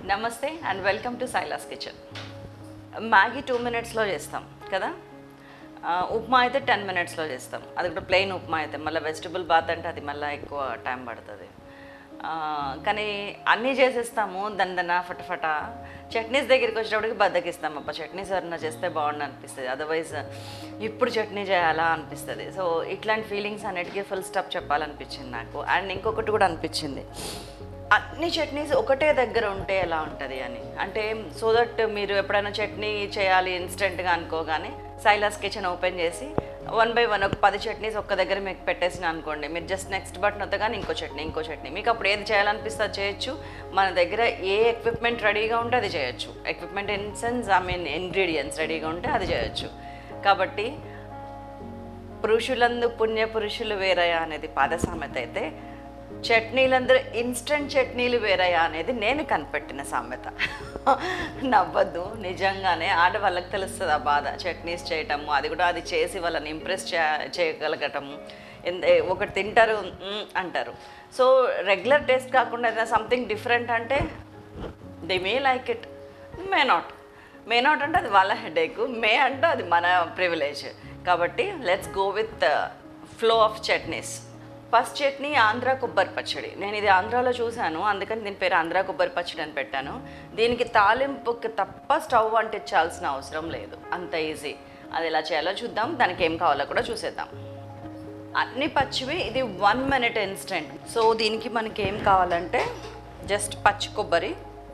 నమస్తే and welcome to Sailaas kitchen Maggi two మినిట్స్లో చేస్తాం కదా ఆ, ఉప్మా అయితే టెన్ మినిట్స్లో చేస్తాం అది కూడా ప్లెయిన్ ఉప్మా అయితే మళ్ళీ వెజిటబుల్ బాత్ అంటే అది మళ్ళీ ఎక్కువ టైం పడుతుంది ఆ, కానీ అన్నీ చేసేస్తాము దందన ఫటఫట చట్నీస్ దగ్గరికి వచ్చేటప్పటికి బద్దకిస్తాం అబ్బా చట్నీస్ ఎవరన్నా చేస్తే బాగుండు అనిపిస్తుంది అదర్వైజ్ ఇప్పుడు చట్నీ చేయాలా అనిపిస్తుంది సో ఇట్లాంటి ఫీలింగ్స్ అన్నిటికీ ఫుల్ స్టాప్ చెప్పాలనిపించింది నాకు అండ్ ఇంకొకటి కూడా అనిపించింది అన్ని చట్నీస్ ఒకటే దగ్గర ఉంటే ఎలా ఉంటుంది అని అంటే సో దట్ మీరు ఎప్పుడైనా చట్నీ చేయాలి ఇన్స్టెంట్గా అనుకోగానే సైలాస్ కిచెన్ ఓపెన్ చేసి వన్ బై వన్ ఒక పది చట్నీస్ ఒక్క దగ్గర మీకు పెట్టేసిన అనుకోండి మీరు జస్ట్ నెక్స్ట్ బటన్ వద్దగానే ఇంకో చట్నీ ఇంకో చట్నీ మీకు అప్పుడు ఏది చేయాలనిపిస్తే అది చేయొచ్చు మన దగ్గర ఏ ఎక్విప్మెంట్ రెడీగా ఉంటే అది చేయొచ్చు equipment in sense I mean ingredients రెడీగా ఉంటే అది చేయొచ్చు కాబట్టి పురుషులందు పుణ్య పురుషులు వేరయ్యా అనేది పాద సామెత అయితే చట్నీలందరూ ఇన్స్టెంట్ చట్నీలు వేరయ్యా అనేది నేను కనిపెట్టిన సామెత నవ్వద్దు నిజంగానే ఆడవాళ్ళకి తెలుస్తుంది ఆ బాధ చట్నీస్ చేయటము అది కూడా అది చేసి వాళ్ళని ఇంప్రెస్ చే చేయగలగటము ఎంద- ఒకటి తింటారు "మ్మ్" అంటారు సో రెగ్యులర్ టేస్ట్ కాకుండా ఏదైనా సంథింగ్ డిఫరెంట్ అంటే they may like it may not may not అంటే అది వాళ్ళ హెడేక్ మే అంటే అది మన ప్రివిలేజ్ కాబట్టి let's go with flow of chutneys first chutney Andhra కొబ్బరి పచ్చడి నేను ఇది ఆంధ్రాలో చూశాను అందుకని దీని పేరు ఆంధ్ర కొబ్బరి పచ్చడి అని పెట్టాను దీనికి తాలింపుకి తప్ప స్టవ్ అంటించాల్సిన అవసరం లేదు అంత ఈజీ అది ఎలా చేయాలో చూద్దాం దానికి ఏం కావాలో కూడా చూసేద్దాం అన్ని పచ్చివి ఇది వన్ మినిట్ ఇన్స్టెంట్ సో దీనికి మనకి ఏం కావాలంటే జస్ట్ పచ్చి కొబ్బరి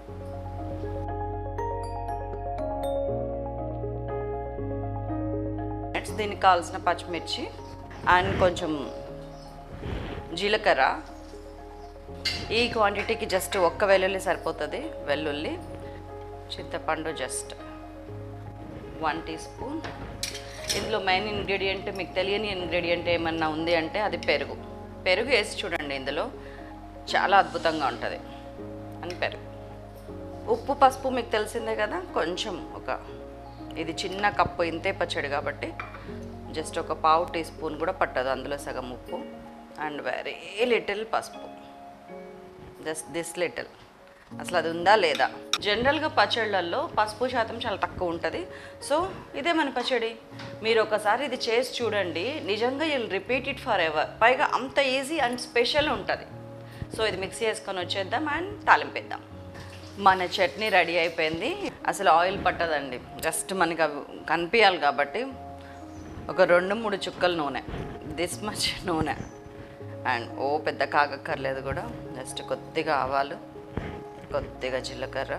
నెక్స్ట్ దీనికి కావాల్సిన పచ్చిమిర్చి అండ్ కొంచెం జీలకర్ర ఈ క్వాంటిటీకి జస్ట్ ఒక్క వెల్లుల్లి సరిపోతుంది వెల్లుల్లి చింతపండు జస్ట్ వన్ టీ స్పూన్ ఇందులో మెయిన్ ఇంగ్రీడియంట్ మీకు తెలియని ఇంగ్రీడియంట్ ఏమన్నా ఉంది అంటే అది పెరుగు పెరుగు వేసి చూడండి ఇందులో చాలా అద్భుతంగా ఉంటుంది అని పెరుగు ఉప్పు పసుపు మీకు తెలిసిందే కదా కొంచెం ఒక ఇది చిన్న కప్పు ఇంతే పచ్చడి కాబట్టి జస్ట్ ఒక పావు టీ స్పూన్ కూడా పట్టదు అందులో సగం ఉప్పు అండ్ వెరీ లిటిల్ పసుపు జస్ట్ దిస్ లిటిల్ అసలు అది ఉందా లేదా జనరల్గా పచ్చళ్ళల్లో పసుపు శాతం చాలా తక్కువ ఉంటుంది సో ఇదే మన పచ్చడి మీరు ఒకసారి ఇది చేసి చూడండి నిజంగా you'll repeat it for forever పైగా అంత ఈజీ అండ్ స్పెషల్ ఉంటుంది సో ఇది మిక్సీ వేసుకొని వచ్చేద్దాం అండ్ తాలింపేద్దాం మన చట్నీ రెడీ అయిపోయింది అసలు ఆయిల్ పట్టదండి జస్ట్ మనకి అవి కనిపించాలి కాబట్టి ఒక రెండు మూడు చుక్కల నూనె దిస్ మచ్ నూనె అండ్ ఓ పెద్ద కాగక్కర్లేదు కూడా జస్ట్ కొద్దిగా ఆవాలు కొద్దిగా జీలకర్ర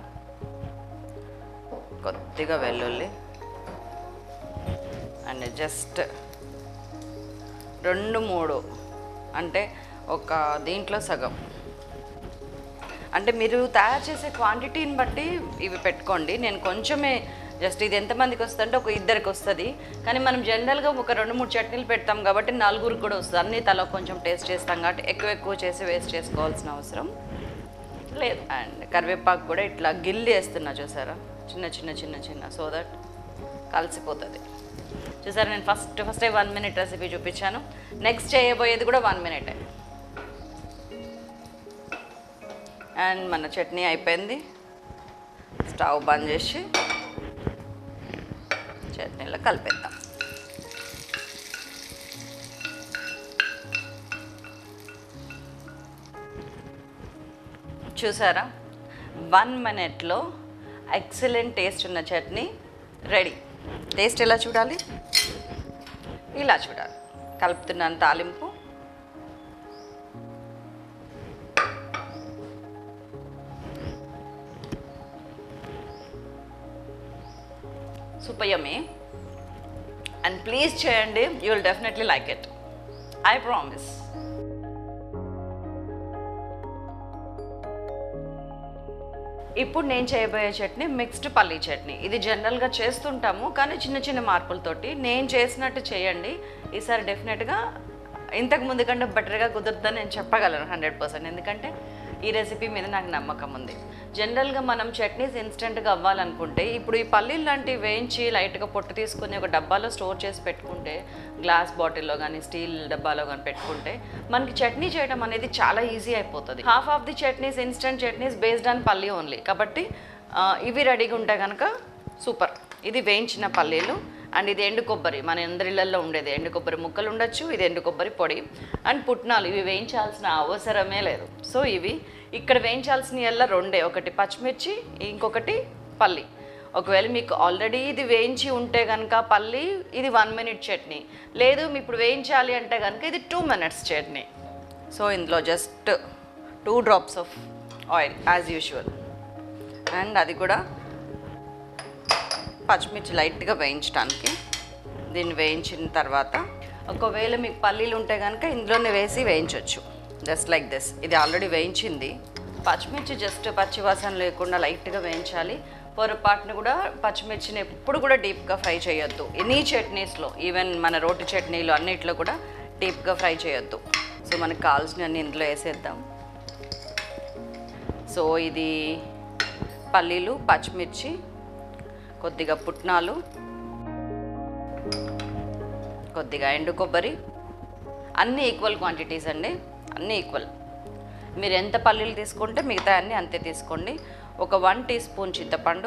కొద్దిగా వెల్లుల్లి అండ్ జస్ట్ రెండు మూడు అంటే ఒక దీంట్లో సగం అంటే మీరు తయారు చేసే క్వాంటిటీని బట్టి ఇవి పెట్టుకోండి నేను కొంచెమే జస్ట్ ఇది ఎంతమందికి వస్తుంది అంటే ఒక ఇద్దరికి వస్తుంది కానీ మనం జనరల్గా ఒక రెండు మూడు చట్నీలు పెడతాం కాబట్టి నలుగురికి కూడా వస్తుంది అన్ని తల కొంచెం టేస్ట్ చేస్తాం కాబట్టి ఎక్కువ ఎక్కువ చేసి వేస్ట్ చేసుకోవాల్సిన అవసరం లేదు అండ్ కరివేపాకు కూడా ఇట్లా గిల్లి వేస్తున్నా చూసారా చిన్న చిన్న చిన్న చిన్న సో దట్ కలిసిపోతుంది చూసారా నేను first first one minute recipe చూపించాను నెక్స్ట్ చేయబోయేది కూడా వన్ మినిటే అండ్ మన చట్నీ అయిపోయింది స్టవ్ బంద్ చేసి చట్నీలో కలిపేద్దాం చూసారా వన్ మినిట్లో ఎక్సలెంట్ టేస్ట్ ఉన్న చట్నీ రెడీ టేస్ట్ ఎలా చూడాలి ఇలా చూడాలి కలుపుతున్నాను తాలింపు సూపర్ యమ్మీ అండ్ ప్లీజ్ చేయండి you will definitely like it I promise ఇప్పుడు నేను చేయబోయే చట్నీ మిక్స్డ్ పల్లీ చట్నీ ఇది జనరల్గా చేస్తుంటాము కానీ చిన్న చిన్న మార్పులతోటి నేను చేసినట్టు చేయండి ఈసారి డెఫినెట్గా ఇంతకు ముందు కంటే బెటర్గా కుదురుతుందని నేను చెప్పగలను హండ్రెడ్ పర్సెంట్ ఎందుకంటే ఈ రెసిపీ మీద నాకు నమ్మకం ఉంది జనరల్గా మనం చట్నీస్ ఇన్స్టెంట్గా అవ్వాలనుకుంటే ఇప్పుడు ఈ పల్లీలు లాంటివి వేయించి లైట్గా పొట్టు తీసుకొని ఒక డబ్బాలో స్టోర్ చేసి పెట్టుకుంటే గ్లాస్ బాటిల్లో కానీ స్టీల్ డబ్బాలో కానీ పెట్టుకుంటే మనకి చట్నీ చేయడం అనేది చాలా ఈజీ అయిపోతుంది half of the chutneys instant chutneys based on పల్లీ ఓన్లీ కాబట్టి ఆ, ఇవి రెడీగా ఉంటే కనుక సూపర్ ఇది వేయించిన పల్లీలు అండ్ ఇది ఎండు కొబ్బరి మన అందరిళ్ళల్లో ఉండేది ఎండు కొబ్బరి ముక్కలు ఉండొచ్చు ఇది ఎండు కొబ్బరి పొడి అండ్ పుట్నాలు ఇవి వేయించాల్సిన అవసరమే లేదు సో ఇవి ఇక్కడ వేయించాల్సిన ఎల్ల రెండే ఒకటి పచ్చిమిర్చి ఇంకొకటి పల్లి ఒకవేళ మీకు ఆల్రెడీ ఇది వేయించి ఉంటే కనుక పల్లి ఇది వన్ మినిట్ చట్నీ లేదు మీ ఇప్పుడు వేయించాలి అంటే కనుక ఇది టూ మినిట్స్ చట్నీ సో ఇందులో just two drops of oil as usual and అది కూడా పచ్చిమిర్చి లైట్గా వేయించడానికి దీన్ని వేయించిన తర్వాత ఒకవేళ మీకు పల్లీలు ఉంటే కనుక ఇందులోనే వేసి వేయించవచ్చు జస్ట్ లైక్ దిస్ ఇది ఆల్రెడీ వేయించింది పచ్చిమిర్చి జస్ట్ పచ్చివాసన లేకుండా లైట్గా వేయించాలి పొరపాటును కూడా పచ్చిమిర్చిని ఎప్పుడు కూడా డీప్గా ఫ్రై చేయొద్దు ఎనీ చట్నీస్లో ఈవెన్ మన రోటి చట్నీలు అన్నిట్లో కూడా డీప్గా ఫ్రై చేయొద్దు సో మనకు కావాల్సినవన్నీ ఇందులో వేసేద్దాం సో ఇది పల్లీలు పచ్చిమిర్చి కొద్దిగా పుట్నాలు కొద్దిగా ఎండు కొబ్బరి అన్నీ ఈక్వల్ క్వాంటిటీస్ అండి అన్నీ ఈక్వల్ మీరు ఎంత పల్లీలు తీసుకుంటే మిగతా అన్నీ అంతే తీసుకోండి ఒక వన్ టీ స్పూన్ చింతపండు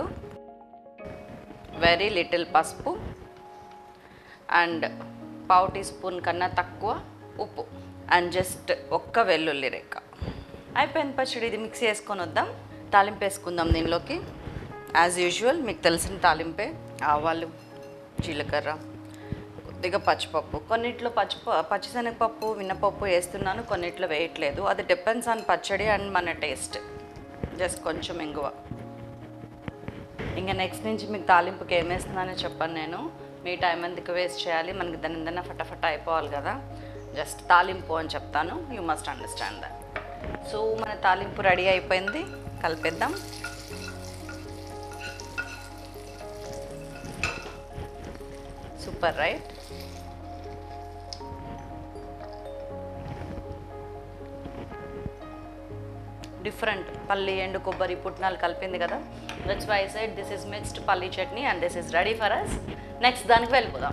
వెరీ లిటిల్ పసుపు అండ్ పావు టీ స్పూన్ కన్నా తక్కువ ఉప్పు అండ్ జస్ట్ ఒక్క వెల్లుల్లి రెక్క అయిపోయింది పచ్చడి ఇది మిక్స్ చేసుకొని వద్దాం తాలింపు వేసుకుందాం దీనిలోకి యాజ్ యూజువల్ మీకు తెలిసిన తాలింపే ఆవాలు జీలకర్ర కొద్దిగా పచ్చిపప్పు కొన్నిట్లో పచ్చి పచ్చిశనగపప్పు మినపప్పు వేస్తున్నాను కొన్నిట్లో వేయట్లేదు అది డిపెండ్స్ ఆన్ పచ్చడి అండ్ మన టేస్ట్ జస్ట్ కొంచెం ఇంగువ ఇంకా నెక్స్ట్ నుంచి మీకు తాలింపుకి ఏం వేస్తున్నానో చెప్పాను నేను మీ టైం ఎందుకు వేస్ట్ చేయాలి మనకి దాని దన్న ఫటాఫట అయిపోవాలి కదా జస్ట్ తాలింపు అని చెప్తాను you must understand that so మన తాలింపు రెడీ అయిపోయింది కలిపేద్దాం సూపర్ రైట్ డిఫరెంట్ పల్లి ఎండు కొబ్బరి పుట్నాలు కలిపింది కదా that's why side this is mixed పల్లి chutney and this is ready for us next దానికి వెళ్ళిపోదాం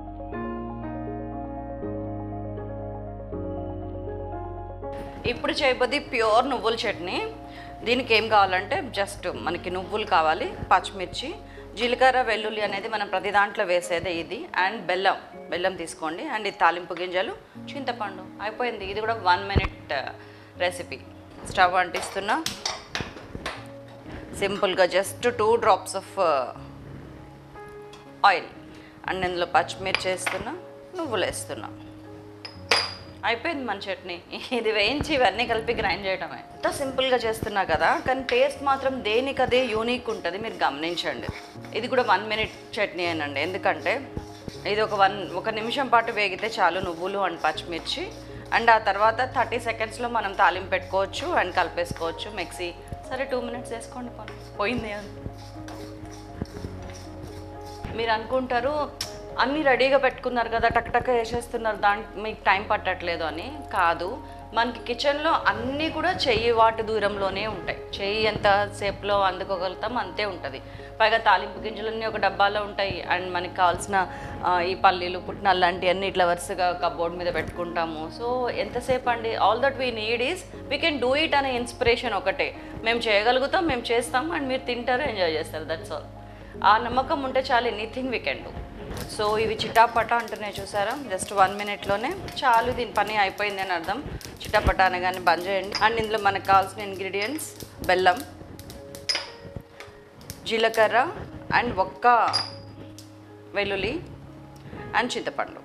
ఇప్పుడు చేయబోది ప్యూర్ నువ్వుల చట్నీ దీనికి ఏం కావాలంటే జస్ట్ మనకి నువ్వులు కావాలి పచ్చిమిర్చి జీలకర్ర వెల్లుల్లి అనేది మనం ప్రతి దాంట్లో వేసేదే ఇది అండ్ బెల్లం బెల్లం తీసుకోండి అండ్ ఇది తాలింపు గింజలు చింతపండు అయిపోయింది ఇది కూడా వన్ మినిట్ రెసిపీ స్టవ్ అంటిస్తున్నా సింపుల్గా just two drops of oil and ఇందులో పచ్చిమిర్చి వేస్తున్నా నువ్వులు వేస్తున్నా అయిపోయింది మన చట్నీ ఇది వేయించి ఇవన్నీ కలిపి గ్రైండ్ చేయడమే ఎంత సింపుల్గా చేస్తున్నా కదా కానీ టేస్ట్ మాత్రం దేనికి అదే యూనిక్ ఉంటుంది మీరు గమనించండి ఇది కూడా వన్ మినిట్ చట్నీ అనండి ఎందుకంటే ఇది ఒక వన్ ఒక నిమిషం పాటు వేగితే చాలు నువ్వులు అండ్ పచ్చిమిర్చి అండ్ ఆ తర్వాత థర్టీ సెకండ్స్లో మనం తాలింపు పెట్టుకోవచ్చు అండ్ కలిపేసుకోవచ్చు మిక్సీ సరే టూ మినిట్స్ వేసుకోండి పోనీ. పోయింది అది మీరు అనుకుంటారు అన్నీ రెడీగా పెట్టుకున్నారు కదా టక్ టక్ వేసేస్తున్నారు దాని మీకు టైం పట్టట్లేదు అని కాదు మనకి కిచెన్లో అన్నీ కూడా చెయ్యి వాటి దూరంలోనే ఉంటాయి చెయ్యి ఎంత సేపులో అందుకోగలుగుతాం అంతే ఉంటుంది పైగా తాలింపు గింజలన్నీ ఒక డబ్బాలో ఉంటాయి అండ్ మనకి కావాల్సిన ఆ, ఈ పల్లీలు పుట్నాలు లాంటివన్నీ ఇట్లా వరుసగా కబోర్డ్ మీద పెట్టుకుంటాము సో ఎంతసేపు అండి all that we need is we can do it అనే ఇన్స్పిరేషన్ ఒకటే మేము చేయగలుగుతాం మేము చేస్తాం అండ్ మీరు తింటారు ఎంజాయ్ చేస్తారు దట్స్ ఆల్ ఆ నమ్మకం ఉంటే చాలు anything we can do so ఇవి చిటాపట అంటున్నాయి చూసారా జస్ట్ వన్ మినిట్లోనే చాలు దీని పని అయిపోయింది అని అర్థం చిటాపట అనగానే బంద్ చేయండి అండ్ ఇందులో మనకు కావాల్సిన ఇంగ్రీడియంట్స్ బెల్లం జీలకర్ర అండ్ ఒక్క వెల్లుల్లి అండ్ చింతపండు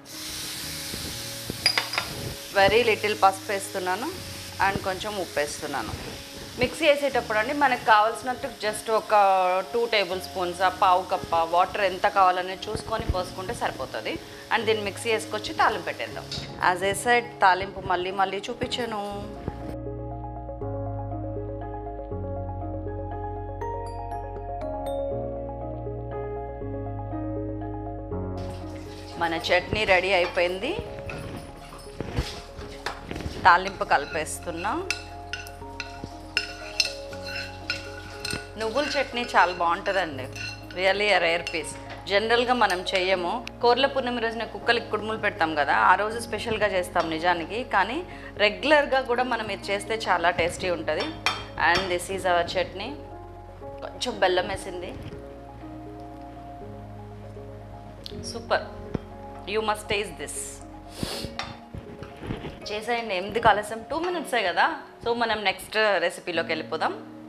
వెరీ లిటిల్ పసుపు వేస్తున్నాను అండ్ కొంచెం ఉప్పు వేస్తున్నాను మిక్సీ వేసేటప్పుడు అండి మనకు కావాల్సినట్టు జస్ట్ ఒక టూ టేబుల్ స్పూన్స్ ఆ పావు కప్ప వాటర్ ఎంత కావాలనేది చూసుకొని పోసుకుంటే సరిపోతుంది అండ్ దీన్ని మిక్సీ వేసుకొచ్చి తాలింపు పెట్టేద్దాం యాజ్ ఏ సైడ్ తాలింపు మళ్ళీ మళ్ళీ చూపించాను మన చట్నీ రెడీ అయిపోయింది తాలింపు కలిపేస్తున్నా నువ్వుల చట్నీ చాలా బాగుంటుందండి రియల్లీ రేర్ పీస్ జనరల్గా మనం చెయ్యము కోర్ల పూర్ణమి రోజున కుక్కలకి కుడుములు పెడతాం కదా ఆ రోజు స్పెషల్గా చేస్తాం నిజానికి కానీ రెగ్యులర్గా కూడా మనం ఇది చేస్తే చాలా టేస్టీ ఉంటుంది and this is our chutney కొంచెం బెల్లం వేసింది super you must taste this చేసేయండి ఎందుకు ఆలస్యం టూ మినిట్సే కదా సో మనం నెక్స్ట్ రెసిపీలోకి వెళ్ళిపోదాం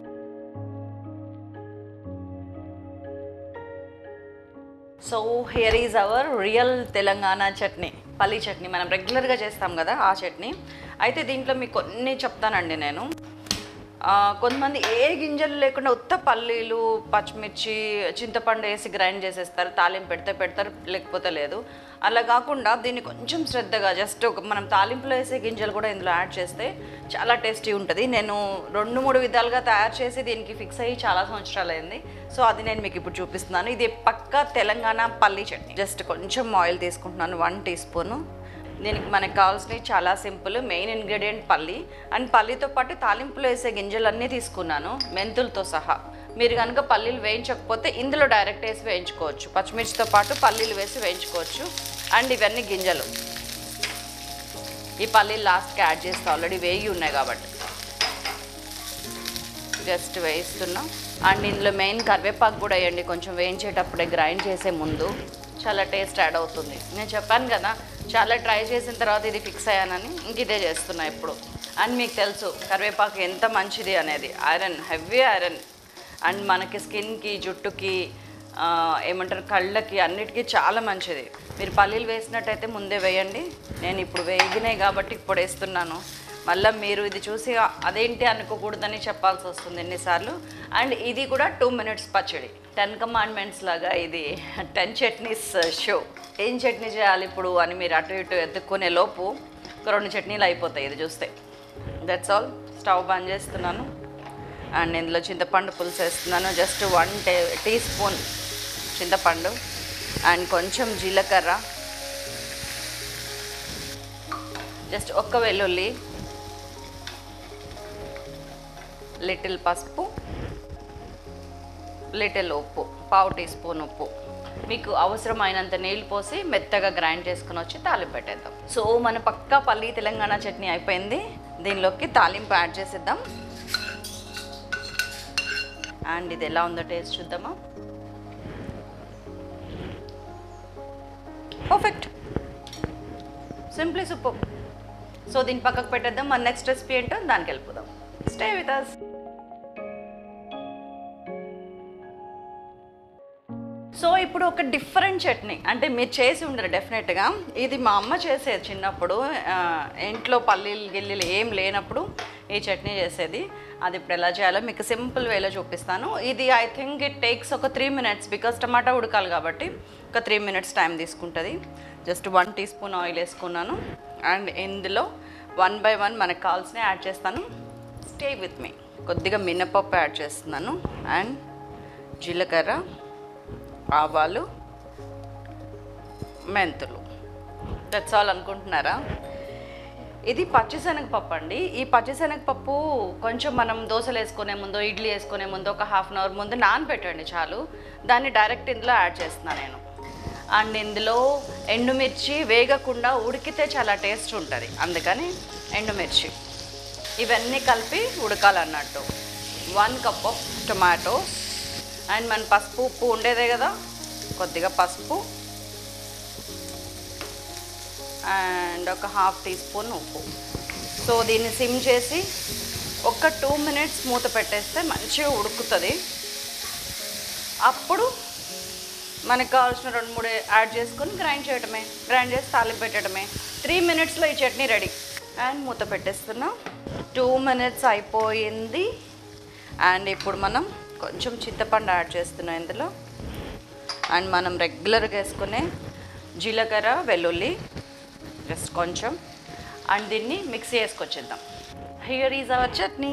so here is our real Telangana chutney పల్లీ చట్నీ మనం రెగ్యులర్గా చేస్తాం కదా ఆ చట్నీ అయితే దీంట్లో మీకు కొన్ని చెప్తానండి నేను ఆ, కొంతమంది ఏ గింజలు లేకుండా ఉత్త పల్లీలు పచ్చిమిర్చి చింతపండు వేసి గ్రైండ్ చేసేస్తారు తాలింపు పెడితే పెడతారు లేకపోతే లేదు అలా కాకుండా దీన్ని కొంచెం శ్రద్ధగా జస్ట్ ఒక మనం తాలింపులో వేసే గింజలు కూడా ఇందులో యాడ్ చేస్తే చాలా టేస్టీ ఉంటుంది నేను రెండు మూడు విధాలుగా తయారు చేసి దీనికి ఫిక్స్ అయ్యి చాలా సంవత్సరాలు అయింది సో అది నేను మీకు ఇప్పుడు చూపిస్తున్నాను ఇది పక్కా తెలంగాణ పల్లీ చట్నీ జస్ట్ కొంచెం ఆయిల్ తీసుకుంటున్నాను వన్ టీ స్పూను దీనికి మనకు కావాల్సినవి చాలా సింపుల్ మెయిన్ ఇంగ్రీడియంట్ పల్లి అండ్ పల్లితో పాటు తాలింపులో వేసే గింజలన్నీ తీసుకున్నాను మెంతులతో సహా మీరు కనుక పల్లీలు వేయించకపోతే ఇందులో డైరెక్ట్ వేసి వేయించుకోవచ్చు పచ్చిమిర్చితో పాటు పల్లీలు వేసి వేయించుకోవచ్చు అండ్ ఇవన్నీ గింజలు ఈ పల్లీలు లాస్ట్కి యాడ్ చేస్తే ఆల్రెడీ వేగి ఉన్నాయి కాబట్టి జస్ట్ వేయిస్తున్నా అండ్ ఇందులో మెయిన్ కరివేపాకు కూడా వేయండి కొంచెం వేయించేటప్పుడే గ్రైండ్ చేసే ముందు చాలా టేస్ట్ యాడ్ అవుతుంది నేను చెప్పాను కదా చాలా ట్రై చేసిన తర్వాత ఇది ఫిక్స్ అయ్యానని ఇంక ఇదే చేస్తున్నా ఇప్పుడు అండ్ మీకు తెలుసు కరివేపాకు ఎంత మంచిది అనేది ఐరన్ హెవీ ఐరన్ అండ్ మనకి స్కిన్కి జుట్టుకి ఆ, ఏమంటారు కళ్ళకి అన్నిటికీ చాలా మంచిది మీరు పల్లీలు వేసినట్టయితే ముందే వేయండి నేను ఇప్పుడు వేగినాయి కాబట్టి ఇప్పుడు వేస్తున్నాను మళ్ళీ మీరు ఇది చూసి అదేంటి అనుకోకూడదని చెప్పాల్సి వస్తుంది ఎన్నిసార్లు అండ్ ఇది కూడా టూ మినిట్స్ పచ్చడి టెన్ కమాండ్మెంట్స్ లాగా ఇది టెన్ చట్నీస్ షో ఏం చట్నీ చేయాలి ఇప్పుడు అని మీరు అటు ఇటు ఎత్తుక్కునే లోపు ఒక రెండు చట్నీలు అయిపోతాయి ఇది చూస్తే దట్స్ ఆల్ స్టవ్ బంద్ చేస్తున్నాను అండ్ ఇందులో చింతపండు పులుసు వేస్తున్నాను జస్ట్ వన్ టే టీ స్పూన్ చింతపండు అండ్ కొంచెం జీలకర్ర జస్ట్ ఒక్క వెల్లుల్లి లిటిల్ పసుపు లిటిల్ ఉప్పు పావు టీ స్పూన్ ఉప్పు మీకు అవసరమైనంత నీళ్ళు పోసి మెత్తగా గ్రైండ్ చేసుకుని వచ్చి తాలింపు పెట్టేద్దాం సో మన పక్కా పల్లి తెలంగాణ చట్నీ అయిపోయింది దీనిలోకి తాలింపు యాడ్ చేసేద్దాం అండ్ ఇది ఎలా ఉందో టేస్ట్ చూద్దామా పర్ఫెక్ట్ సింప్లీ సూపర్ సో దీన్ని పక్కకు పెట్టేద్దాం మన నెక్స్ట్ రెసిపీ ఏంటో దానికి వెళ్ళిపోదాం స్టే విత్ అస్ సో ఇప్పుడు ఒక డిఫరెంట్ చట్నీ అంటే మీరు చేసి ఉండరు డెఫినెట్గా ఇది మా అమ్మ చేసేది చిన్నప్పుడు ఆ, ఇంట్లో పల్లీలు గిల్లీలు ఏం లేనప్పుడు ఈ చట్నీ చేసేది అది ఇప్పుడు ఎలా చేయాలో మీకు సింపుల్ వేలో చూపిస్తాను ఇది ఐ థింక్ ఇట్ టేక్స్ ఒక త్రీ మినిట్స్ బికాస్ టమాటా ఉడకాలి కాబట్టి ఒక త్రీ మినిట్స్ టైం తీసుకుంటుంది just one teaspoon oil వేసుకున్నాను అండ్ ఇందులో వన్ బై వన్ మనకు కావాల్సినవి యాడ్ చేస్తాను స్టే విత్ మీ కొద్దిగా మినపప్పు యాడ్ చేస్తున్నాను అండ్ జీలకర్ర ఆవాలు మెంతులు దట్స్ ఆల్ అనుకుంటున్నారా ఇది పచ్చిశనగపప్పు అండి ఈ పచ్చిశనగపప్పు కొంచెం మనం దోశలు వేసుకునే ముందు ఇడ్లీ వేసుకునే ముందు ఒక హాఫ్ అన్ అవర్ ముందు నానబెట్టండి చాలు దాన్ని డైరెక్ట్ ఇందులో యాడ్ చేస్తున్నాను నేను అండ్ ఇందులో ఎండుమిర్చి వేగకుండా ఉడికితే చాలా టేస్ట్ ఉంటుంది అందుకని ఎండుమిర్చి ఇవన్నీ కలిపి ఉడకాలన్నట్టు one cup of tomatoes and మన పసుపు ఉప్పు ఉండేదే కదా కొద్దిగా పసుపు అండ్ ఒక హాఫ్ టీ స్పూన్ ఉప్పు సో దీన్ని సిమ్ చేసి ఒక టూ మినిట్స్ మూత పెట్టేస్తే మంచిగా ఉడుకుతుంది అప్పుడు మనకు కావాల్సిన రెండు మూడు యాడ్ చేసుకొని గ్రైండ్ చేయడమే గ్రైండ్ చేసి తాలింపు పెట్టడమే త్రీ మినిట్స్లో ఈ చట్నీ రెడీ అండ్ మూత పెట్టేస్తున్నా టూ మినిట్స్ అయిపోయింది అండ్ ఇప్పుడు మనం కొంచెం చింతపండు యాడ్ చేస్తున్నాం ఇందులో అండ్ మనం రెగ్యులర్గా వేసుకునే జీలకర్ర వెల్లుల్లి జస్ట్ కొంచెం అండ్ దీన్ని మిక్సీ వేసుకొచ్చేద్దాం here is our chutney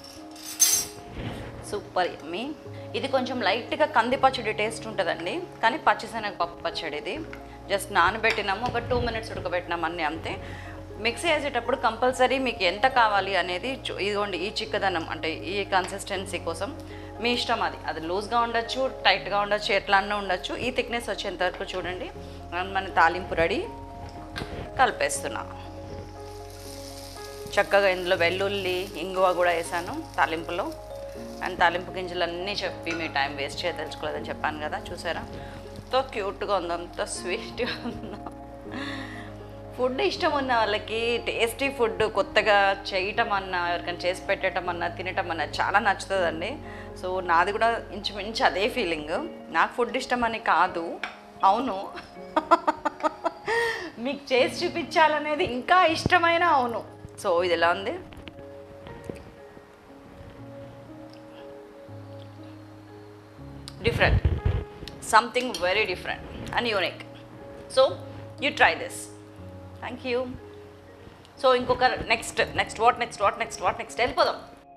super yummy ఇది కొంచెం లైట్గా కంది పచ్చడి టేస్ట్ ఉంటుందండి కానీ పచ్చిశనగ పప్పు పచ్చడి ఇది జస్ట్ నానబెట్టినాము ఒక టూ మినిట్స్ ఉడకబెట్టినాము అన్నీ అంతే మిక్సీ వేసేటప్పుడు కంపల్సరీ మీకు ఎంత కావాలి అనేది చూ- ఇదిగోండి ఈ చిక్కదనం అంటే ఈ కన్సిస్టెన్సీ కోసం మీ ఇష్టం అది అది లూజ్గా ఉండొచ్చు టైట్గా ఉండొచ్చు ఎట్లా అన్నా ఉండొచ్చు ఈ థిక్నెస్ వచ్చేంత వరకు చూడండి అండ్ మన తాలింపు రెడీ కలిపేస్తున్నా చక్కగా ఇందులో వెల్లుల్లి ఇంగువ కూడా వేసాను తాలింపులో అండ్ తాలింపు గింజలు అన్నీ చెప్పి మీ టైం వేస్ట్ చేయ తెలుసుకోలేదని చెప్పాను కదా చూసారా ఎంతో క్యూట్గా ఉంది అంత స్వీట్గా ఉందా ఫుడ్ ఇష్టం ఉన్న వాళ్ళకి టేస్టీ ఫుడ్ కొత్తగా చేయటం అన్నా ఎవరికైనా చేసి పెట్టడం అన్నా తినటం అన్నా చాలా నచ్చుతుందండి సో నాది కూడా ఇంచుమించు అదే ఫీలింగ్ నాకు ఫుడ్ ఇష్టం అని కాదు అవును మీకు చేసి చూపించాలనేది ఇంకా ఇష్టమైన అవును సో ఇది ఎలా ఉంది different something very different and unique so you try this thank you so ఇంకొక next next what next what next what next వెళ్ళిపోదాం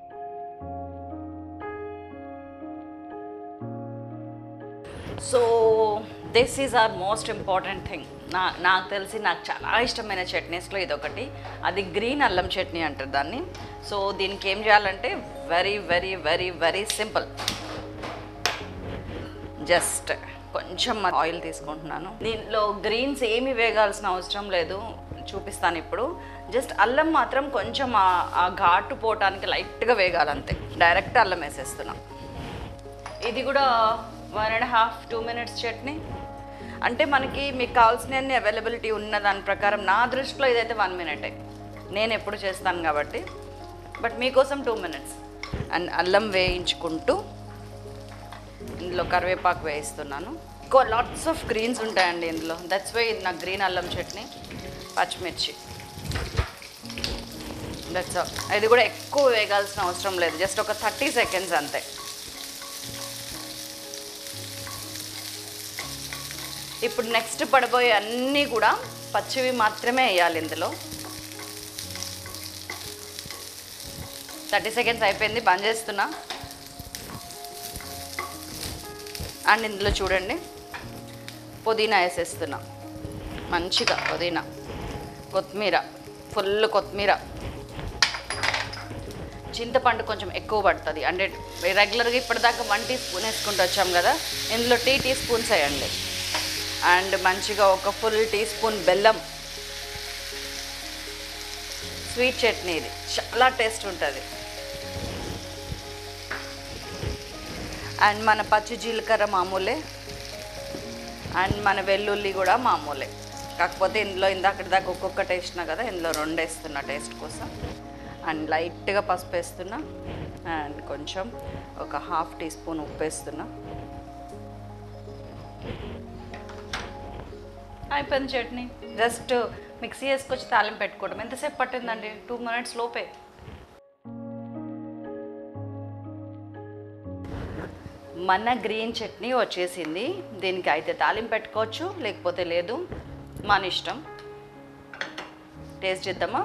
so this is our most important thing నా నాకు తెలిసి నాకు చాలా ఇష్టమైన చట్నీస్లో ఇదొకటి అది గ్రీన్ అల్లం చట్నీ అంటారు దాన్ని సో దీనికి ఏం చేయాలంటే very very very very simple just కొంచెం ఆయిల్ తీసుకుంటున్నాను దీంట్లో గ్రీన్స్ ఏమి వేగాల్సిన అవసరం లేదు చూపిస్తాను ఇప్పుడు జస్ట్ అల్లం మాత్రం కొంచెం ఆ- ఆ ఘాటు పోవటానికి లైట్గా వేగాలంతే డైరెక్ట్ అల్లం వేసేస్తున్నాం ఇది కూడా one and half two minutes chutney అంటే మనకి మీకు కావాల్సిన అవైలబిలిటీ ఉన్న దాని ప్రకారం నా దృష్టిలో ఇదైతే వన్ మినిటే నేను ఎప్పుడు చేస్తాను కాబట్టి బట్ మీకోసం టూ మినిట్స్ అండ్ అల్లం వేయించుకుంటూ ఇందులో కరివేపాకు వేయిస్తున్నాను ఎక్కువ లాట్స్ ఆఫ్ గ్రీన్స్ ఉంటాయండి ఇందులో దట్స్ వై ఇది నాకు గ్రీన్ అల్లం చట్నీ పచ్చిమిర్చి దట్స్ ఆల్ ఇది కూడా ఎక్కువ వేగాల్సిన అవసరం లేదు జస్ట్ ఒక థర్టీ సెకండ్స్ అంతే ఇప్పుడు నెక్స్ట్ పడబోయే అన్నీ కూడా పచ్చివి మాత్రమే వేయాలి ఇందులో థర్టీ సెకండ్స్ అయిపోయింది బంద్ చేస్తున్నా అండ్ ఇందులో చూడండి పుదీనా వేసేస్తున్నా మంచిగా పుదీనా కొత్తిమీర ఫుల్ కొత్తిమీర చింతపండు కొంచెం ఎక్కువ పడుతుంది అంటే రెగ్యులర్గా ఇప్పటిదాకా వన్ టీ స్పూన్ వేసుకుంటూ వచ్చాం కదా ఇందులో టీ టీ స్పూన్స్ వేయండి అండ్ మంచిగా ఒక ఫుల్ టీ స్పూన్ బెల్లం స్వీట్ చట్నీ ఇది చాలా టేస్ట్ ఉంటుంది అండ్ మన పచ్చి జీలకర్ర మామూలే అండ్ మన వెల్లుల్లి కూడా మామూలే కాకపోతే ఇందులో ఇందాక దాకా ఒక్కొక్కటి వేసినా కదా ఇందులో రెండు వేస్తున్నా టేస్ట్ కోసం అండ్ లైట్గా పసుపు వేస్తున్నా అండ్ కొంచెం ఒక హాఫ్ టీ స్పూన్ ఉప్పు వేస్తున్నా అయిపోయింది చట్నీ జస్ట్ మిక్సీ వేసుకొచ్చి తాలింపు పెట్టుకోవడం ఎంతసేపు పట్టిందండి టూ మినిట్స్ లోపే మన గ్రీన్ చట్నీ వచ్చేసింది దీనికి అయితే తాలింపు పెట్టుకోవచ్చు లేకపోతే లేదు మన ఇష్టం టేస్ట్ చేద్దామా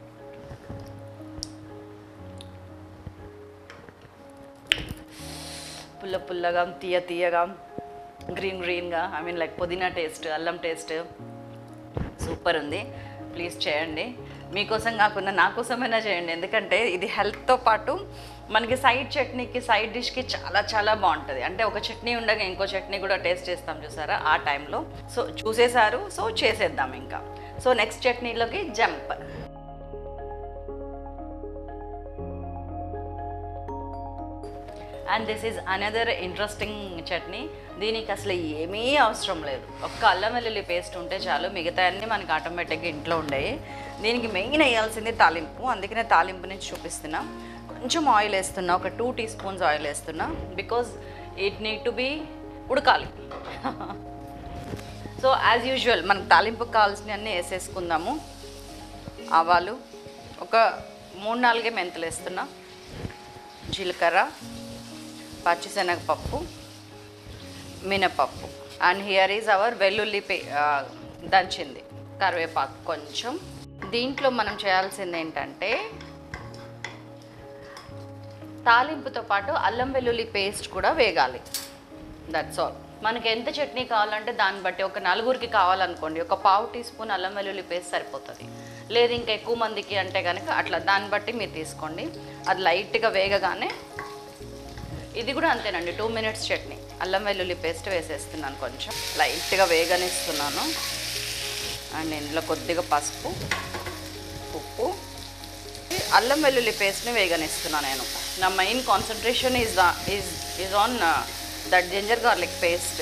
పుల్ల పుల్లగా తీయ తీయగా గ్రీన్ గ్రీన్గా ఐ మీన్ లైక్ పుదీనా టేస్ట్ అల్లం టేస్ట్ సూపర్ ఉంది ప్లీజ్ చేయండి మీకోసం కాకుండా నా కోసమైనా చేయండి ఎందుకంటే ఇది హెల్త్తో పాటు మనకి సైడ్ చట్నీకి సైడ్ డిష్కి చాలా చాలా బాగుంటుంది అంటే ఒక చట్నీ ఉండగా ఇంకో చట్నీ కూడా టేస్ట్ చేస్తాం చూసారా ఆ టైంలో సో చూసేశారు సో చేసేద్దాం ఇంకా సో నెక్స్ట్ చట్నీలోకి jump and this is another interesting chutney దీనికి అసలు ఏమీ అవసరం లేదు ఒక్క అల్లం వెల్లుల్లి పేస్ట్ ఉంటే చాలు మిగతా అన్నీ మనకి ఆటోమేటిక్గా ఇంట్లో ఉండేవి దీనికి మెయిన్ వేయాల్సింది తాలింపు అందుకనే తాలింపు నుంచి చూపిస్తున్నా కొంచెం ఆయిల్ వేస్తున్నా ఒక టూ టీ స్పూన్స్ ఆయిల్ వేస్తున్నా because it need to be ఉడకాలి సో యాజ్ యూజువల్ మనకు తాలింపుకి కావాల్సినవన్నీ వేసేసుకుందాము ఆవాలు ఒక మూడు నాలుగే మెంతులు వేస్తున్నా జీలకర్ర పచ్చిశనగపప్పు మినపప్పు అండ్ హియర్ ఈజ్ అవర్ వెల్లుల్లి పే ఆ, దంచింది కరివేపాకు కొంచెం దీంట్లో మనం చేయాల్సింది ఏంటంటే తాలింపుతో పాటు అల్లం వెల్లుల్లి పేస్ట్ కూడా వేగాలి దట్స్ ఆల్ మనకి ఎంత చట్నీ కావాలంటే దాన్ని బట్టి ఒక నలుగురికి కావాలనుకోండి ఒక పావు టీ స్పూన్ అల్లం వెల్లుల్లి పేస్ట్ సరిపోతుంది లేదు ఇంకా ఎక్కువ మందికి అంటే కనుక అట్లా దాన్ని బట్టి మీరు తీసుకోండి అది లైట్గా వేగగానే ఇది కూడా అంతేనండి టూ మినిట్స్ చట్నీ అల్లం వెల్లుల్లి పేస్ట్ వేసేస్తున్నాను కొంచెం లైట్గా వేగనిస్తున్నాను అండ్ ఇందులో కొద్దిగా పసుపు ఉప్పు అల్లం వెల్లుల్లి పేస్ట్ని వేగనిస్తున్నాను నేను నా main concentration is is is on that ginger garlic paste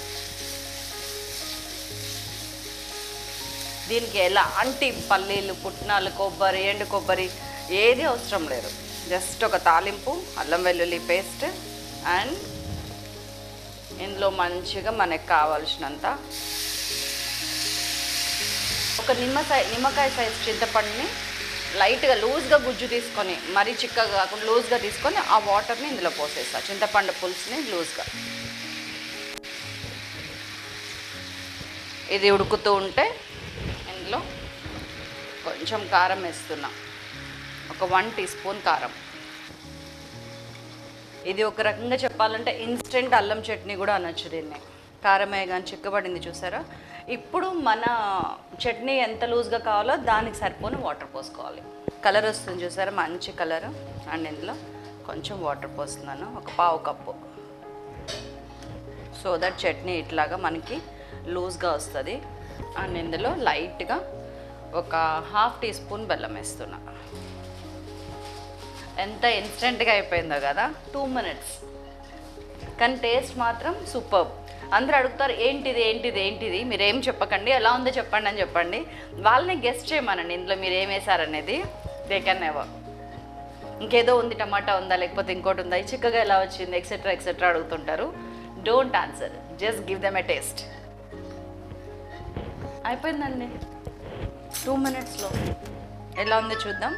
దీనికి ఎలాంటి పల్లీలు పుట్నాలు కొబ్బరి ఎండు కొబ్బరి ఏది అవసరం లేదు జస్ట్ ఒక తాలింపు అల్లం వెల్లుల్లి పేస్ట్ అండ్ ఇందులో మంచిగా మనకు కావాల్సినంత ఒక నిమ్మ సై నిమ్మకాయ సైజ్ చింతపండుని లైట్గా లూజ్గా గుజ్జు తీసుకొని మరీ చిక్కగా కాకుండా లూజ్గా తీసుకొని ఆ వాటర్ని ఇందులో పోసేస్తా చింతపండు పులుసుని లూజ్గా ఇది ఉడుకుతూ ఉంటే ఇందులో కొంచెం కారం వేస్తున్నా ఒక వన్ టీ స్పూన్ కారం ఇది ఒక రకంగా చెప్పాలంటే ఇన్స్టెంట్ అల్లం చట్నీ కూడా అనొచ్చు దీన్ని కారమే కానీ చిక్కబడింది చూసారా ఇప్పుడు మన చట్నీ ఎంత లూజ్గా కావాలో దానికి సరిపోని వాటర్ పోసుకోవాలి కలర్ వస్తుంది చూసారా మంచి కలర్ అండ్ ఇందులో కొంచెం వాటర్ పోస్తున్నాను ఒక పావు కప్పు సో దట్ చట్నీ ఇట్లాగా మనకి లూజ్గా వస్తుంది అండ్ ఇందులో లైట్గా ఒక హాఫ్ టీ స్పూన్ బెల్లం వేస్తున్నా ఎంత ఇన్స్టెంట్గా అయిపోయిందో కదా టూ మినిట్స్ కానీ టేస్ట్ మాత్రం సూపర్ అందరూ అడుగుతారు ఏంటిది ఏంటిది ఏంటిది మీరు ఏం చెప్పకండి ఎలా ఉందో చెప్పండి అని చెప్పండి వాళ్ళని గెస్ట్ చేయమనండి ఇందులో మీరు ఏం వేసారనేది దే కెన్ ఎవర్ ఇంకేదో ఉంది టమాటా ఉందా లేకపోతే ఇంకోటి ఉందా ఇది చిక్కగా ఎలా వచ్చింది ఎక్సెట్రా ఎక్సెట్రా అడుగుతుంటారు don't answer just give them a taste అయిపోయిందండి టూ మినిట్స్లో ఎలా ఉందో చూద్దాం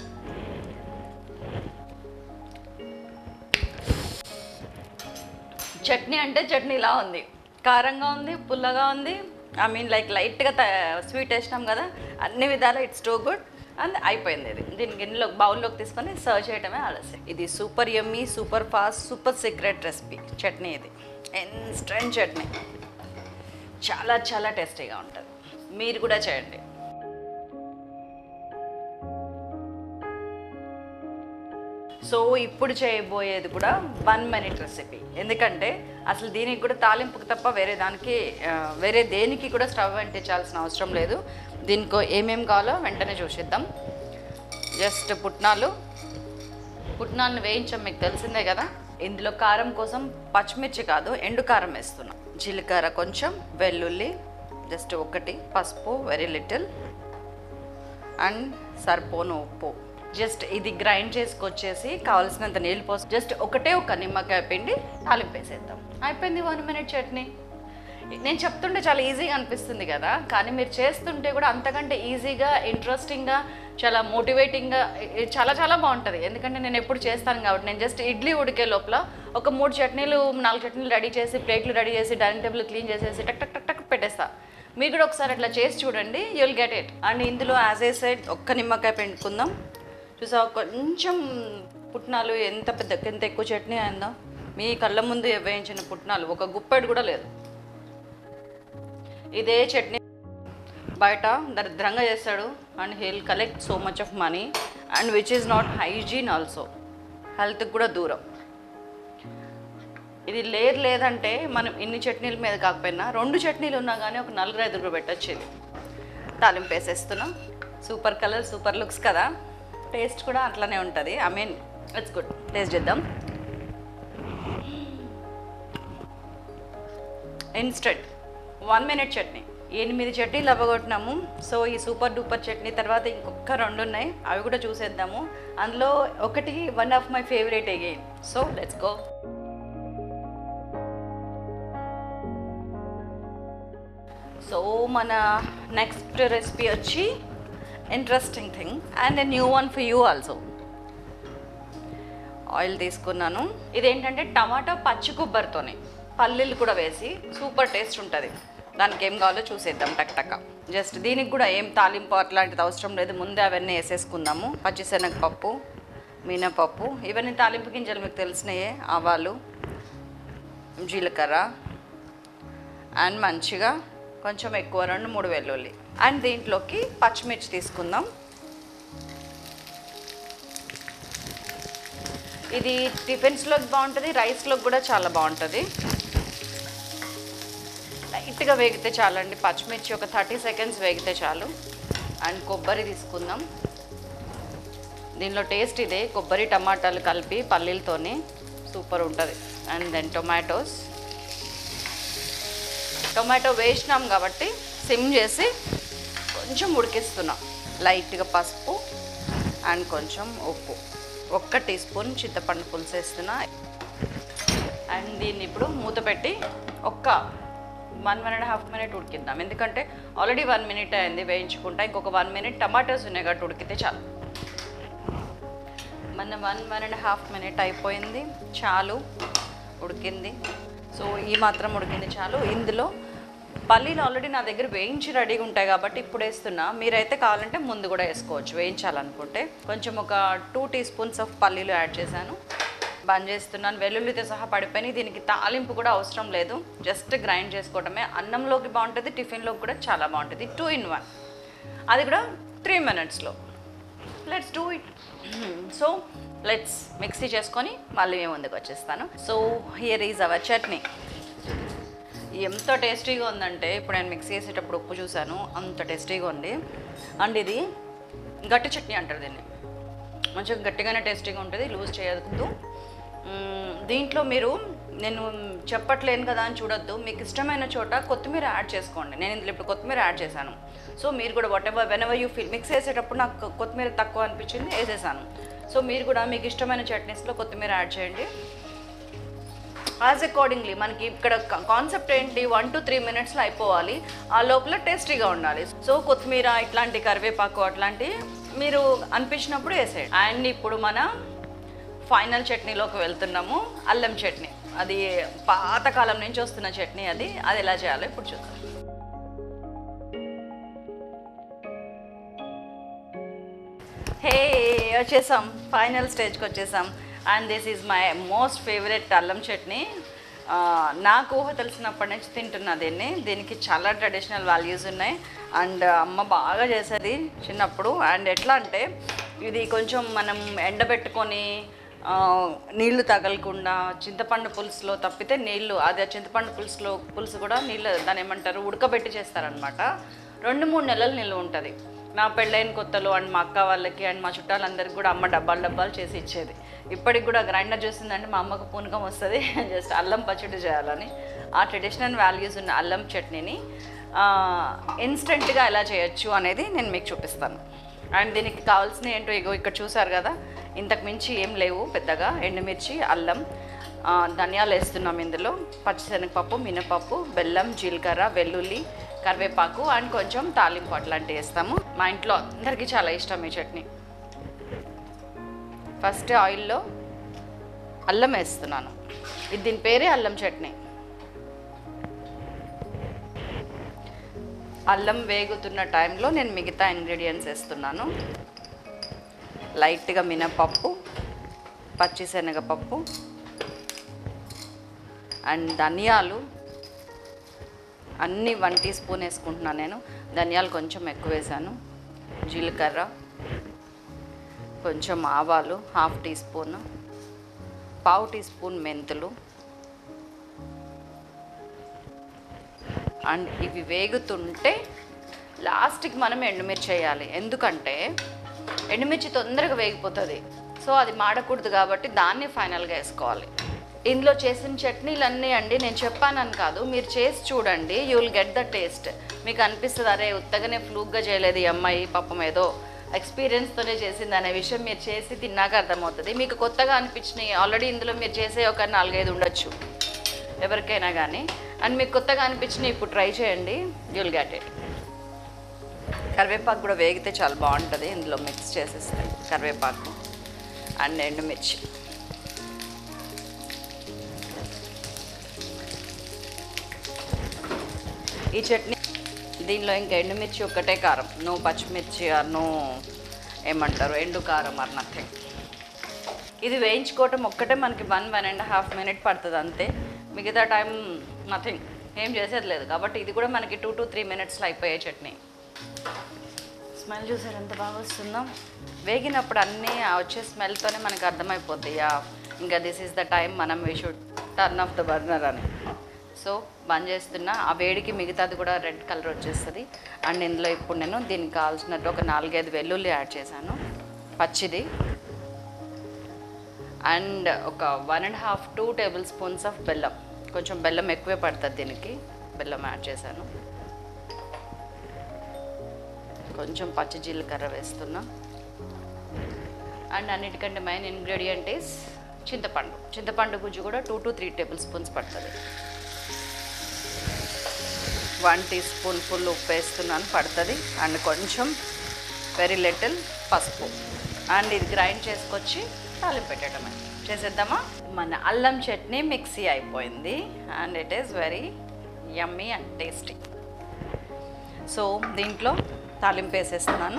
చట్నీ అంటే చట్నీ ఇలా ఉంది కారంగా ఉంది పుల్లగా ఉంది ఐ మీన్ లైక్ లైట్గా స్వీట్ వేసినాం కదా అన్ని విధాలు ఇట్స్ టూ గుడ్ అండ్ అయిపోయింది ఇది దీని గిన్నెలో బౌల్లోకి తీసుకొని సర్వ్ చేయడమే ఆలస్యం ఇది super yummy super fast super secret recipe chutney ఇది ఇన్స్టెంట్ చట్నీ చాలా చాలా టేస్టీగా ఉంటుంది మీరు కూడా చేయండి సో ఇప్పుడు చేయబోయేది కూడా వన్ మినిట్ రెసిపీ ఎందుకంటే అసలు దీనికి కూడా తాలింపుకి తప్ప వేరే దానికి ఆ, వేరే దేనికి కూడా స్టవ్ అంటించాల్సిన అవసరం లేదు దీనికో ఏమేమి కావాలో వెంటనే చూసిద్దాం జస్ట్ పుట్నాలు పుట్నాలను వేయించాం మీకు తెలిసిందే కదా ఇందులో కారం కోసం పచ్చిమిర్చి కాదు ఎండు కారం వేస్తున్నాం జీలకర్ర కొంచెం వెల్లుల్లి జస్ట్ ఒకటి పసుపు వెరీ లిటిల్ అండ్ సరిపోను ఉప్పు జస్ట్ ఇది గ్రైండ్ చేసుకొచ్చేసి కావాల్సినంత నీళ్ళు పోసి జస్ట్ ఒకటే ఒక నిమ్మకాయ పిండి తాలింపు వేసేద్దాం అయిపోయింది వన్ మినిట్ చట్నీ నేను చెప్తుంటే చాలా ఈజీగా అనిపిస్తుంది కదా కానీ మీరు చేస్తుంటే కూడా అంతకంటే ఈజీగా ఇంట్రెస్టింగ్గా చాలా మోటివేటింగ్గా ఇ- చాలా చాలా బాగుంటుంది ఎందుకంటే నేను ఎప్పుడు చేస్తాను కాబట్టి నేను జస్ట్ ఇడ్లీ ఉడికే లోపల ఒక మూడు చట్నీలు నాలుగు చట్నీలు రెడీ చేసి ప్లేట్లు రెడీ చేసి డైనింగ్ టేబుల్ క్లీన్ చేసేసి టక్ టక్ టక్ టక్ పెట్టేస్తా మీరు కూడా ఒకసారి అట్లా చేసి చూడండి you will get it and ఇందులో యాజ్ ఏ సైడ్ ఒక్క నిమ్మకాయ పిండుకుందాం చూసా కొంచెం పుట్నాలు ఎంత పెద్ద ఎంత ఎక్కువ చట్నీ అయిందో మీ కళ్ళ ముందు వేయించిన పుట్నాలు ఒక గుప్పెడు కూడా లేదు ఇదే చట్నీ బయట దరిద్రంగా చేస్తాడు and he'll collect so much of money and which is not hygiene also హెల్త్కి కూడా దూరం ఇది లేదు లేదంటే మనం ఇన్ని చట్నీల మీద కాకపోయినా రెండు చట్నీలు ఉన్నా కానీ ఒక నలుగురు ఐదుగురు పెట్టచ్చు ఇది తాలింపు వేసేస్తున్నాం సూపర్ కలర్ సూపర్ లుక్స్ కదా టేస్ట్ కూడా అట్లానే ఉంటుంది I mean it's good taste చేద్దాం ఇన్స్టెంట్ వన్ మినిట్ చట్నీ ఎనిమిది చట్నీలు అవ్వగొట్టినాము సో ఈ సూపర్ డూపర్ చట్నీ తర్వాత ఇంకొక రెండు ఉన్నాయి అవి కూడా చూసేద్దాము అందులో ఒకటి one of my favourite again so let's go so మన నెక్స్ట్ రెసిపీ వచ్చి interesting thing and new one for you also oil తీసుకున్నాను ఇదేంటంటే టమాటా పచ్చి కొబ్బరితోనే పల్లీలు కూడా వేసి సూపర్ టేస్ట్ ఉంటుంది దానికి ఏం కావాలో చూసేద్దాం టక్ టక్క జస్ట్ దీనికి కూడా ఏం తాలింపు అట్లాంటిది అవసరం లేదు ముందే అవన్నీ వేసేసుకుందాము పచ్చిశనగపప్పు మినపప్పు ఇవన్నీ తాలింపు గింజలు మీకు తెలిసినయే ఆవాలు జీలకర్ర అండ్ మంచిగా కొంచెం ఎక్కువ రెండు మూడు వెల్లుల్లి అండ్ దీంట్లోకి పచ్చిమిర్చి తీసుకుందాం ఇది టిఫిన్స్లోకి బాగుంటుంది రైస్లోకి కూడా చాలా బాగుంటుంది లైట్గా వేగితే చాలండి పచ్చిమిర్చి ఒక థర్టీ సెకండ్స్ వేగితే చాలు అండ్ కొబ్బరి తీసుకుందాం దీనిలో టేస్ట్ ఇదే కొబ్బరి టమాటాలు కలిపి పల్లీలతోని సూపర్ ఉంటుంది అండ్ దెన్ టొమాటోస్ టొమాటో వేసినాం కాబట్టి సిమ్ చేసి కొంచెం ఉడికిస్తున్నాం లైట్గా పసుపు అండ్ కొంచెం ఉప్పు ఒక్క టీ స్పూన్ చింతపండు పులుసు వేస్తున్నా అండ్ దీన్ని ఇప్పుడు మూత పెట్టి ఒక్క one one and half minute ఉడికిద్దాం ఎందుకంటే ఆల్రెడీ వన్ మినిట్ అయింది వేయించుకుంటా ఇంకొక వన్ మినిట్ టమాటోస్ ఉన్నాయి కాబట్టి ఉడికితే చాలు మన one one and half minute అయిపోయింది చాలు ఉడికింది సో ఈ మాత్రం ఉడికింది చాలు ఇందులో పల్లీలు ఆల్రెడీ నా దగ్గర వేయించి రెడీగా ఉంటాయి కాబట్టి ఇప్పుడు వేస్తున్నా మీరైతే కావాలంటే ముందు కూడా వేసుకోవచ్చు వేయించాలనుకుంటే కొంచెం ఒక టూ టీ స్పూన్స్ ఆఫ్ పల్లీలు యాడ్ చేశాను బంద్ చేస్తున్నాను వెల్లుల్లితో సహా పడిపోయినాయి దీనికి తాలింపు కూడా అవసరం లేదు జస్ట్ గ్రైండ్ చేసుకోవడమే అన్నంలోకి బాగుంటుంది టిఫిన్లోకి కూడా చాలా బాగుంటుంది టూ ఇన్ వన్ అది కూడా త్రీ మినిట్స్లో let's do it so let's mixie చేసుకొని మళ్ళీ మేము ముందుకు వచ్చేస్తాను so here is our chutney ఎంత టేస్టీగా ఉందంటే ఇప్పుడు నేను మిక్సీ చేసేటప్పుడు ఉప్పు చూశాను అంత టేస్టీగా ఉంది అండ్ ఇది గట్టి చట్నీ అంటారు దీన్ని మంచిగా గట్టిగానే టేస్టీగా ఉంటుంది లూజ్ చేయొద్దు మ్మ్, దీంట్లో మీరు నేను చెప్పట్లేను కదా అని చూడొద్దు మీకు ఇష్టమైన చోట కొత్తిమీర యాడ్ చేసుకోండి నేను ఇందులో ఇప్పుడు కొత్తిమీర యాడ్ చేశాను సో మీరు కూడా whatever whenever you feel mix చేసేటప్పుడు నాకు కొత్తిమీర తక్కువ అనిపించింది వేసేసాను సో మీరు కూడా మీకు ఇష్టమైన చట్నీస్లో కొత్తిమీర యాడ్ చేయండి యాజ్ అకార్డింగ్లీ మనకి ఇక్కడ కాన్సెప్ట్ ఏంటి వన్ టు త్రీ మినిట్స్లో అయిపోవాలి ఆ లోపల టేస్టీగా ఉండాలి సో కొత్తిమీర ఇట్లాంటి కరివేపాకు అట్లాంటి మీరు అనిపించినప్పుడు వేసేయండి అండ్ ఇప్పుడు మన ఫైనల్ చట్నీలోకి వెళ్తున్నాము అల్లం చట్నీ అది పాతకాలం నుంచి వస్తున్న చట్నీ అది అది ఎలా చేయాలో ఇప్పుడు చూద్దాం హే వచ్చేసాం ఫైనల్ స్టేజ్కి వచ్చేసాం and this is my most favourite అల్లం చట్నీ ఆ, నాకు ఊహ తెలిసినప్పటి నుంచి తింటున్నా దీన్ని దీనికి చాలా ట్రెడిషనల్ వాల్యూస్ ఉన్నాయి అండ్ అమ్మ బాగా చేసేది చిన్నప్పుడు అండ్ ఎట్లా అంటే ఇది కొంచెం మనం ఎండబెట్టుకొని ఆ, నీళ్లు తగలకుండా చింతపండు పులుసులో తప్పితే నీళ్లు అది ఆ చింతపండు పులుసులో పులుసు కూడా నీళ్ళు దాన్ని ఏమంటారు ఉడకబెట్టి చేస్తారనమాట రెండు మూడు నెలలు నిల్వ ఉంటుంది నా పెళ్ళైన కొత్తలో అండ్ మా అక్క వాళ్ళకి అండ్ మా చుట్టాలందరికీ కూడా అమ్మ డబ్బాలు డబ్బాలు చేసి ఇచ్చేది ఇప్పటికి కూడా గ్రైండర్ చేసిందంటే మా అమ్మకు పూనకం వస్తుంది జస్ట్ అల్లం పచ్చడి చేయాలని ఆ ట్రెడిషనల్ వాల్యూస్ ఉన్న అల్లం చట్నీని ఇన్స్టెంట్గా ఎలా చేయొచ్చు అనేది నేను మీకు చూపిస్తాను అండ్ దీనికి కావాల్సిన ఏంటో ఇగో ఇక్కడ చూసారు కదా ఇంతకు మించి ఏం లేవు పెద్దగా ఎండుమిర్చి అల్లం ఆ, ధనియాలు వేస్తున్నాం ఇందులో పచ్చిశనగపప్పు మినపప్పు బెల్లం జీలకర్ర వెల్లుల్లి కరివేపాకు అండ్ కొంచెం తాలింపు అట్లాంటివి వేస్తాము మా ఇంట్లో అందరికీ చాలా ఇష్టం ఈ చట్నీ ఫస్ట్ ఆయిల్లో అల్లం వేస్తున్నాను ఇది దీని పేరే అల్లం చట్నీ అల్లం వేగుతున్న టైంలో నేను మిగతా ఇంగ్రీడియంట్స్ వేస్తున్నాను లైట్గా మినపప్పు పచ్చిశనగపప్పు అండ్ ధనియాలు అన్నీ వన్ టీ స్పూన్ వేసుకుంటున్నాను నేను ధనియాలు కొంచెం ఎక్కువ వేసాను జీలకర్ర కొంచెం ఆవాలు హాఫ్ టీ స్పూన్ పావు టీ స్పూన్ మెంతులు అండ్ ఇవి వేగుతుంటే లాస్ట్కి మనం ఎండుమిర్చి వేయాలి ఎందుకంటే ఎండుమిర్చి తొందరగా వేగిపోతుంది సో అది మాడకూడదు కాబట్టి దాన్ని ఫైనల్గా వేసుకోవాలి ఇందులో చేసిన చట్నీలన్నీ అండి నేను చెప్పానని కాదు మీరు చేసి చూడండి you will get the taste మీకు అనిపిస్తుంది అరే ఉత్తగానే ఫ్లూక్గా చేయలేదు ఈ అమ్మాయి పాపం ఏదో ఎక్స్పీరియన్స్తోనే చేసింది అనే విషయం మీరు చేసి తిన్నాక అర్థమవుతుంది మీకు కొత్తగా అనిపించినాయి ఆల్రెడీ ఇందులో మీరు చేసే ఒక నాలుగైదు ఉండొచ్చు ఎవరికైనా కానీ అండ్ మీకు కొత్తగా అనిపించినవి ఇప్పుడు ట్రై చేయండి యూల్ గెట్ ఇట్ కరివేపాకు కూడా వేగితే చాలా బాగుంటుంది ఇందులో మిక్స్ చేసేస్తే కరివేపాకు అండ్ ఎండుమిర్చి ఈ చట్నీ దీనిలో ఇంకా ఎండుమిర్చి ఒక్కటే కారం నో పచ్చిమిర్చి ఆర్ నో ఏమంటారు ఎండు కారం ఆర్ నథింగ్ ఇది వేయించుకోవటం ఒక్కటే మనకి one one and half minute పడుతుంది అంతే మిగతా టైం నథింగ్ ఏం చేసేది లేదు కాబట్టి ఇది కూడా మనకి టూ టు త్రీ మినిట్స్లో అయిపోయే చట్నీ స్మెల్ చూసారు ఎంత బాగా వస్తుందో వేగినప్పుడు అన్నీ ఆ వచ్చే స్మెల్తోనే మనకు అర్థమైపోద్ది యా ఇంకా దిస్ ఈస్ ద టైం మనం we should turn off the burner అని సో బంద్ చేస్తున్నా ఆ వేడికి మిగతాది కూడా రెడ్ కలర్ వచ్చేస్తుంది అండ్ ఇందులో ఇప్పుడు నేను దీనికి కావాల్సినట్టు ఒక నాలుగైదు వెల్లుల్లి యాడ్ చేశాను పచ్చిది అండ్ ఒక one and half two tablespoons of బెల్లం కొంచెం బెల్లం ఎక్కువే పడుతుంది దీనికి బెల్లం యాడ్ చేశాను కొంచెం పచ్చి జీలకర్ర వేస్తున్నా అండ్ అన్నిటికంటే మెయిన్ ఇంగ్రీడియంట్ ఈస్ చింతపండు చింతపండు గుజ్జు కూడా two to three tablespoons పడుతుంది వన్ టీ స్పూన్ ఫుల్ ఉప్పు వేస్తున్నాను పడుతుంది అండ్ కొంచెం వెరీ లిటిల్ పసుపు అండ్ ఇది గ్రైండ్ చేసుకొచ్చి తాలింపు పెట్టడమే చేసేద్దామా మన అల్లం చట్నీ మిక్సీ అయిపోయింది and it is very yummy and tasty so దీంట్లో తాలింపు వేసేస్తున్నాను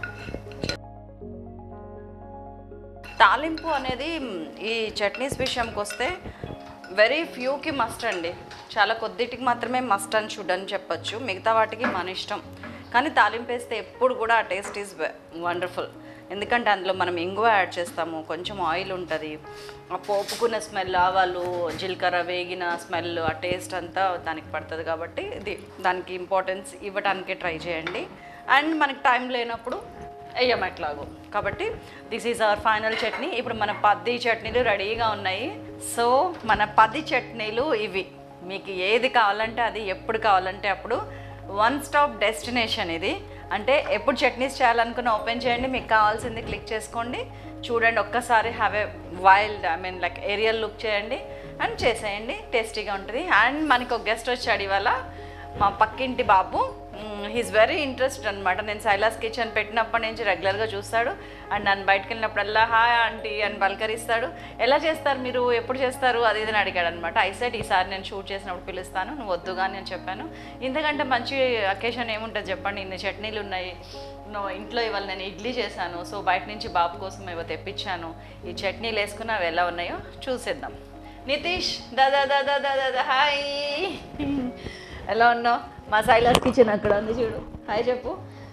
తాలింపు అనేది మ్, ఈ చట్నీస్ విషయంకి వస్తే వెరీ ఫ్యూకి మస్ట్ అండి చాలా కొద్దిటికి మాత్రమే మస్ట్ అని షుడ్ అని చెప్పొచ్చు మిగతా వాటికి మన ఇష్టం కానీ తాలింపు వేస్తే ఎప్పుడు కూడా ఆ టేస్ట్ ఈజ్ వండర్ఫుల్ ఎందుకంటే అందులో మనం ఇంగువ యాడ్ చేస్తాము కొంచెం ఆయిల్ ఉంటుంది ఆ పోపుకున్న స్మెల్ ఆవాలు జీలకర్ర వేగిన స్మెల్ ఆ టేస్ట్ అంతా దానికి పడుతుంది కాబట్టి ఇది దానికి ఇంపార్టెన్స్ ఇవ్వడానికి ట్రై చేయండి అండ్ మనకి టైం లేనప్పుడు వేయం ఎట్లాగో కాబట్టి this is our final chutney ఇప్పుడు మన పది చట్నీలు రెడీగా ఉన్నాయి సో మన పది చట్నీలు ఇవి మీకు ఏది కావాలంటే అది ఎప్పుడు కావాలంటే అప్పుడు వన్ స్టాప్ డెస్టినేషన్ ఇది అంటే ఎప్పుడు చట్నీస్ చేయాలనుకున్న ఓపెన్ చేయండి మీకు కావాల్సింది క్లిక్ చేసుకోండి చూడండి ఒక్కసారి have a wild I mean like aerial look చేయండి అండ్ చేసేయండి టేస్టీగా ఉంటుంది అండ్ మనకి ఒక గెస్ట్ వచ్చాడు ఇవాళ మా పక్కింటి బాబు హీస్ వెరీ ఇంట్రెస్ట్ అనమాట నేను సైలాస్ కిచెన్ పెట్టినప్పటి నుంచి రెగ్యులర్గా చూస్తాడు అండ్ నన్ను బయటకు వెళ్ళినప్పుడల్లా హాయ్ ఆంటీ అని పలకరిస్తాడు ఎలా చేస్తారు మీరు ఎప్పుడు చేస్తారు అది ఇది అని అడిగాడు అనమాట ఐసెట్ ఈసారి నేను షూట్ చేసినప్పుడు పిలుస్తాను నువ్వు వద్దుగా అని నేను చెప్పాను ఇంతకంటే మంచి అకేషన్ ఏముంటుంది చెప్పండి ఇన్ని చట్నీలు ఉన్నాయి నువ్వు ఇంట్లో ఇవాళ నేను ఇడ్లీ చేశాను సో బయట నుంచి బాబు కోసం ఏవో తెప్పించాను ఈ చట్నీలు వేసుకుని అవి ఎలా ఉన్నాయో చూసేద్దాం నితీష్ దాదా దాదా దాదా హాయ్ ఎలా ఉన్నావు మా సైలాస్ కిచెన్ అక్కడ ఉంది చూడు హాయ్ చెప్పు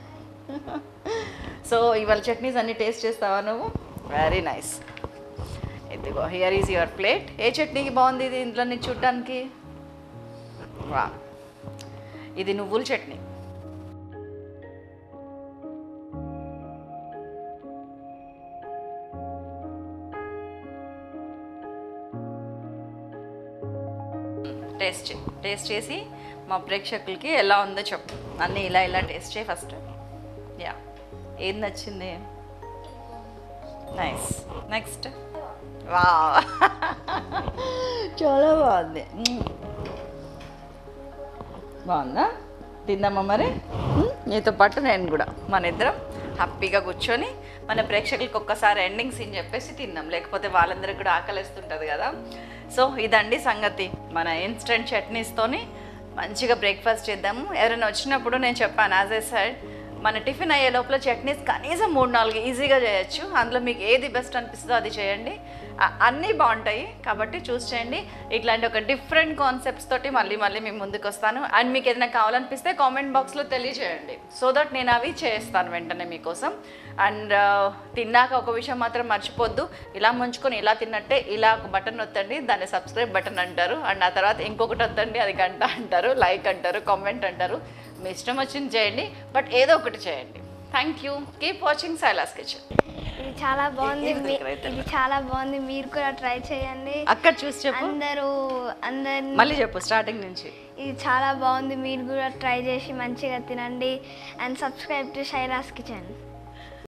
సో ఇవాళ చట్నీస్ అన్ని టేస్ట్ చేస్తావా నువ్వు వెరీ నైస్ ఇదిగో here is your plate a చట్నీకి బాగుంది ఇది ఇంట్లో నీకు చూడటానికి వా ఇది నువ్వుల చట్నీ టేస్ట్ చే- టేస్ట్ చేసి మా ప్రేక్షకులకి ఎలా ఉందో చెప్పు అన్నీ ఇలా ఇలా టేస్ట్ చేయి ఫస్ట్ యా ఏం నచ్చింది నైస్ నెక్స్ట్ వా చాలా బాగుంది మ్మ్. బాగుందా తిందామా మరి మ్మ్? నీతో పాటు నేను కూడా మన ఇద్దరం హ్యాపీగా కూర్చొని మన ప్రేక్షకులకి ఒక్కసారి ఎండింగ్ సీన్ చెప్పేసి తిందాం లేకపోతే వాళ్ళందరికీ కూడా ఆకలిస్తుంటుంది కదా సో ఇదండి సంగతి మన ఇన్స్టెంట్ చట్నీస్తోని మంచిగా బ్రేక్ఫాస్ట్ చేద్దాము ఎవరైనా వచ్చినప్పుడు నేను చెప్పాను యాజ్ ఏ సైడ్ మన టిఫిన్ అయ్యే లోపల చట్నీస్ కనీసం మూడు నాలుగు ఈజీగా చేయొచ్చు అందులో మీకు ఏది బెస్ట్ అనిపిస్తుందో అది చేయండి అ- అన్నీ బాగుంటాయి కాబట్టి చూస్ చేయండి ఇట్లాంటి ఒక డిఫరెంట్ కాన్సెప్ట్స్ తోటి మళ్ళీ మళ్ళీ మేము ముందుకు వస్తాను అండ్ మీకు ఏదైనా కావాలనిపిస్తే కామెంట్ బాక్స్లో తెలియజేయండి సో దట్ నేను అవి చేస్తాను వెంటనే మీకోసం అండ్ తిన్నాక ఒక విషయం మాత్రం మర్చిపోద్దు ఇలా ముంచుకొని ఇలా తిన్నట్టే ఇలా ఒక బటన్ నొత్తండి దాన్ని సబ్స్క్రైబ్ బటన్ అంటారు అండ్ ఆ తర్వాత ఇంకొకటి వద్దండి అది గంట అంటారు లైక్ అంటారు కామెంట్ అంటారు మీ ఇష్టం వచ్చింది చేయండి బట్ ఏదో ఒకటి చేయండి thank you keep watching Saila's Kitchen ఇది చాలా బాగుంది ఏం మీ- దగ్గర అయితే ఇది చాలా బాగుంది మీరు కూడా ట్రై చేయండి అక్కడ చూసి చెప్పు అందరూ అందరు మళ్ళీ చెప్పు స్టార్టింగ్ నుంచి ఇది చాలా బాగుంది మీరు కూడా ట్రై చేసి మంచిగా తినండి and subscribe to Shaila's kitchen